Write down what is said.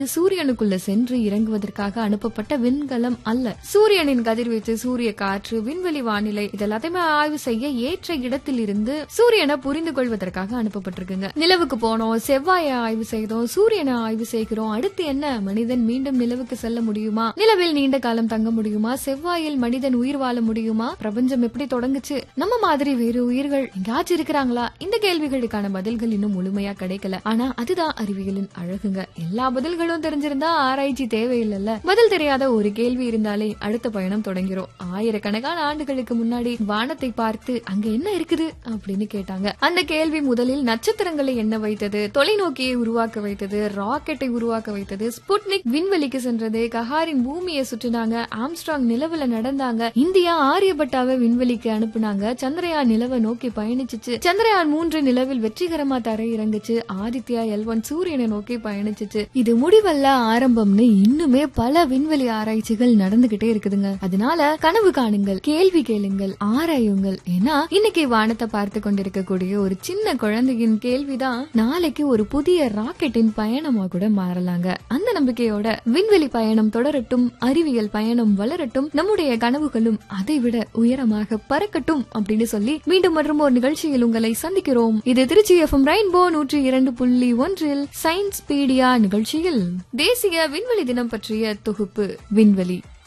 சூரியனுக்குள்ள சென்று இறங்குவதற்காக அனுப்பப்பட்ட விண்கலம் அல்ல சூரியனின் கதிர்வீச்சு சூரிய காற்று விண்வெளி வானிலை இதெல்லாத்தையுமே ஆய்வு செய்ய ஏற்ற இடத்தில் இருந்து சூரியனை புரிந்து கொள்வதற்காக அனுப்பப்பட்டிருக்குங்க நிலவுக்கு போனோம் செவ்வாயை ஆய்வு செய்தோம் சூரியனை ஆய்வு செய்கிறோம் அடுத்து என்ன மனிதன் மீண்டும் நிலவுக்கு செல்ல முடியுமா நிலவில் நீண்ட காலம் தங்க முடியுமா செவ்வாயில் மனிதன் உயிர் வாழ முடியுமா பிரபஞ்சம் எப்படி தொடங்குச்சு நம்ம மாதிரி வேறு உயிர்கள் எங்காச்சும் இருக்கிறாங்களா இந்த கேள்விகளுக்கான பதில்கள் இன்னும் முழுமையா கிடைக்கல ஆனா அதுதான் அறிவியலின் அழகுங்க எல்லா பதில்களும் தெரிஞ்சிருந்தா ஆராய்ச்சி தேவையில்லைல்ல பதில் தெரியாத ஒரு கேள்வி இருந்தாலே அடுத்த பயணம் தொடங்கிறோம் ஆயிரக்கணக்கான ஆண்டுகளுக்கு முன்னாடி வானத்தை பார்த்து அங்க என்ன இருக்குது அப்படின்னு கேட்டாங்க அந்த கேள்வி முதலில் நட்சத்திரங்களை எண்ண வைத்தது தொலைநோக்கியை உருவாக்க வைத்தது ராக்கெட்டை உருவாக்க வைத்தது ஸ்புட்னிக் விண்வெளிக்கு சென்றது கஹாரின் பூமியை சுற்றினாங்க ஆம்ஸ்ட்ராங் நிலவுல நடந்தாங்க இந்தியா ஆரியபட்டாவை விண்வெளிக்கு அனுப்புனாங்க சந்திரயான் நிலவை நோக்கி பயணிச்சுச்சு சந்திரயான் மூன்று நிலவில் வெற்றிகரமா தரை இறங்குச்சு ஆதித்யா எல் ஒன் சூரியனை நோக்கி பயணிச்சுச்சு இது முடிவல்ல ஆரம்பம்னு இன்னுமே பல விண்வெளி ஆராய்ச்சிகள் நடந்துகிட்டே இருக்குதுங்க அதனால கனவு காணுங்கள் கேள்வி கேளுங்கள் ஆராயுங்கள் ஏன்னா இன்னைக்கு வானத்தை பார்த்து கொண்டிருக்கக்கூடிய ஒரு சின்ன குழந்தையின் கேள்விதான் நாளைக்கு ஒரு புதிய ராக்கெட்டின் பயணமா கூட மாறலாங்க அந்த நம்பிக்கையோட விண்வெளி பயணம் தொடரட்டும் அறிவியல் பயணம் வளரட்டும் நம்முடைய கனவுகளும் அதைவிட உயரமாக பறக்கட்டும் அப்படின்னு சொல்லி மீண்டும் மற்றும் ஒரு நிகழ்ச்சியில் உங்களை சந்திக்கிறோம் இது திருச்சி எஃப்எம் ரெயின்போ நூற்றி இரண்டு புள்ளி ஒன்றில் சயின்ஸ் பீடியா நிகழ்ச்சியில் தேசிய விண்வெளி தினம் பற்றிய தொகுப்பு விண்வெளி